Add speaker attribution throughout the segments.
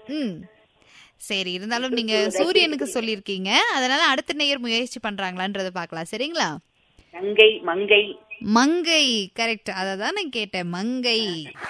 Speaker 1: ம் சரி இருந்தாலும் நீங்க சூரியனுக்கு சொல்லியிருக்கீங்க அதனால அடுத்த நேயர் முயற்சி பண்றாங்களான்றத பார்க்கலாம் சரிங்களா
Speaker 2: மங்கை மங்கை
Speaker 1: மங்கை கரெக்ட் அதை தான் நான் கேட்டேன் மங்கை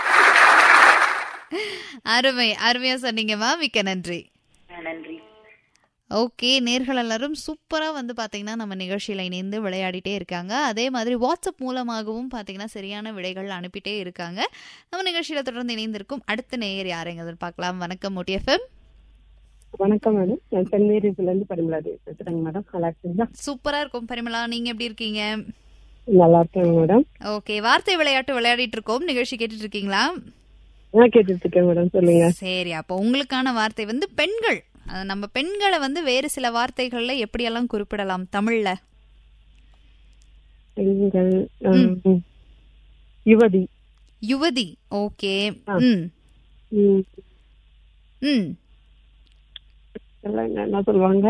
Speaker 1: அருமை அருமையா சொன்னீங்கம்மா மிக்க நன்றி
Speaker 2: ஆ, நன்றி
Speaker 1: ஓகே நேர்கள் எல்லாரும் சூப்பராக வந்து பார்த்தீங்கன்னா நம்ம நிகழ்ச்சியில் இணைந்து விளையாடிட்டே இருக்காங்க அதே மாதிரி வாட்ஸ்அப் மூலமாகவும் பார்த்தீங்கன்னா சரியான விடைகள் அனுப்பிட்டே இருக்காங்க நம்ம நிகழ்ச்சியில் தொடர்ந்து இணைந்திருக்கும் அடுத்த நேயர் யாருங்கிறதுன்னு பார்க்கலாம் வணக்கம் முட்டிஎஃப்எம்
Speaker 3: வணக்கம் மேடம் நான் சென்மேரிஸ்ல இருந்து பரிமலா தேவி பேசுறேங்க மேடம் நல்லா இருக்கீங்களா
Speaker 1: சூப்பராக இருக்கும் பரிமளா நீங்கள் எப்படி இருக்கீங்க
Speaker 3: நல்லா இருக்கேங்க மேடம்
Speaker 1: ஓகே வார்த்தை விளையாட்டு விளையாடிட்டு இருக்கோம் நிகழ்ச்சி கேட்டுட்டு இருக்கீங்களா
Speaker 3: நான் கேட்டுட்டு இருக்கேன் மேடம் சொல்லுங்க
Speaker 1: சரி அப்போ உங்களுக்கான வார்த்தை வந்து பெண்கள் அது நம்ம பெண்களை வந்து வேறு சில வார்த்தைகள்ல எப்படியெல்லாம் குறிப்பிடலாம் தமிழ்ல
Speaker 3: பெண்கள் ம், யுவதி
Speaker 1: யுவதி ஓகே
Speaker 3: ஆ.
Speaker 1: ம்
Speaker 3: ம்,
Speaker 1: ம்
Speaker 3: எல்லாம் என்ன என்ன சொல்லுவாங்க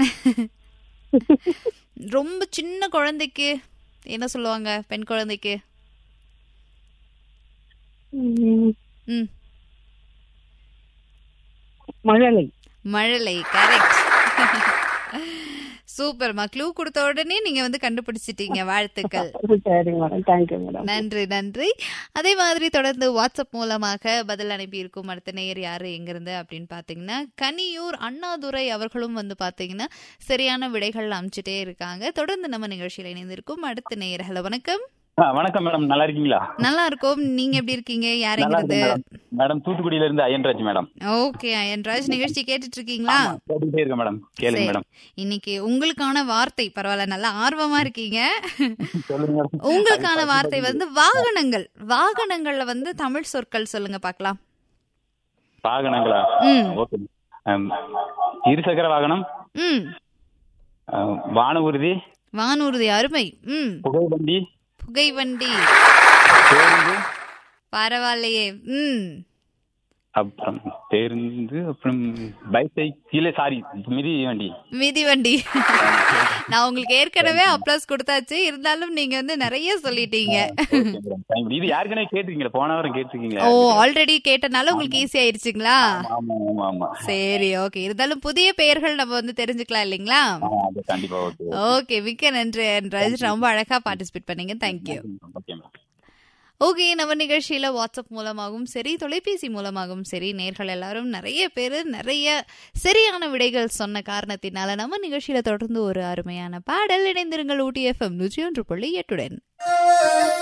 Speaker 1: ரொம்ப சின்ன குழந்தைக்கு என்ன சொல்லுவாங்க பெண் குழந்தைக்கு
Speaker 3: ம்,
Speaker 1: ம்
Speaker 3: மழலை
Speaker 1: மழலை கரெக்ட் சூப்பர்மா க்ளூ கொடுத்த உடனே நீங்க வந்து கண்டுபிடிச்சிட்டீங்க வாழ்த்துக்கள்
Speaker 3: சரிங்க மேடம் தேங்க்யூ மேடம்
Speaker 1: நன்றி நன்றி அதே மாதிரி தொடர்ந்து வாட்ஸ்அப் மூலமாக பதில் அனுப்பியிருக்கும் அடுத்த நேயர் யாரு எங்கிருந்து அப்படின்னு பாத்தீங்கன்னா கனியூர் அண்ணாதுரை அவர்களும் வந்து பாத்தீங்கன்னா சரியான விடைகள் அமைச்சிட்டே இருக்காங்க தொடர்ந்து நம்ம நிகழ்ச்சியில் இணைந்திருக்கும் அடுத்த நேயர் ஹலோ வணக்கம்
Speaker 4: ஆ, வணக்கம் மேடம் நல்லா இருக்கீங்களா
Speaker 1: நல்லா இருக்கும் நீங்க எப்படி இருக்கீங்க யார்
Speaker 4: நல்லா
Speaker 1: எங்கிருந்து
Speaker 4: இருக்கேன் மேடம் மேடம் தூத்துக்குடியில இருந்து அயன்ராஜ் மேடம்
Speaker 1: ஓகே அயன்ராஜ் நிகழ்ச்சி கேட்டுட்டு இருக்கீங்களா
Speaker 4: கேட்டுட்டே இருக்கேன் மேடம் கேளுங்க
Speaker 1: சரி.
Speaker 4: மேடம்
Speaker 1: இன்னைக்கு உங்களுக்கான வார்த்தை பரவாயில்ல நல்லா ஆர்வமா இருக்கீங்க
Speaker 4: சொல்லுங்க மேடம்
Speaker 1: உங்களுக்கான வார்த்தை வந்து வாகனங்கள் வாகனங்கள்ல வந்து தமிழ் சொற்கள் சொல்லுங்க பார்க்கலாம்
Speaker 4: வாகனங்களா
Speaker 1: ம்
Speaker 4: ஓகே ஆம், இருசக்கர வாகனம்
Speaker 1: ம்
Speaker 4: ஆ, வான ஊர்தி
Speaker 1: வானூர்தி அருமை ம்
Speaker 4: புகைவண்டி
Speaker 1: புகைவண்டி
Speaker 4: பேருந்து
Speaker 1: பரவாயில்லையே ம்
Speaker 4: அப்புறம் பேருந்து அப்புறம் பைசைக்கிள் சாரி மிதி வண்டி
Speaker 1: மிதிவண்டி நான் உங்களுக்கு ஏற்கனவே அப்ளாஸ் கொடுத்தாச்சு இருந்தாலும் நீங்க வந்து நிறைய சொல்லிட்டீங்க
Speaker 4: ஓகே மேடம் தேங்க்யூ. இது யாருக்குனே கேட்டிருக்கீங்களா போன வாரம் கேட்டிருக்கீங்களா
Speaker 1: ஓ ஆல்ரெடி கேட்டனால உங்களுக்கு ஈஸி ஆயிருச்சுங்களா
Speaker 4: ஆமா ஆமா ஆமா
Speaker 1: சரி ஓகே இருந்தாலும் புதிய பெயர்கள் நம்ம வந்து தெரிஞ்சுக்கலாம் இல்லைங்களா
Speaker 4: ஆ, அது கண்டிப்பா ஓகே
Speaker 1: ஓகே மிக்க நன்றி என்றாஜ் ரொம்ப அழகா பார்ட்டிசிபேட் பண்ணீங்க தேங்க்யூ
Speaker 4: ஓகே மேடம்
Speaker 1: ஓகே நம்ம நிகழ்ச்சியில வாட்ஸ்அப் மூலமாகவும் சரி தொலைபேசி மூலமாகவும் சரி நேர்கள் எல்லாரும் நிறைய பேர் நிறைய சரியான விடைகள் சொன்ன காரணத்தினால நம்ம நிகழ்ச்சியில தொடர்ந்து ஒரு அருமையான பாடல் இணைந்திருங்கள் ஊட்டி எஃப்எம் நூற்றி ஒன்று புள்ளி எட்டுடன்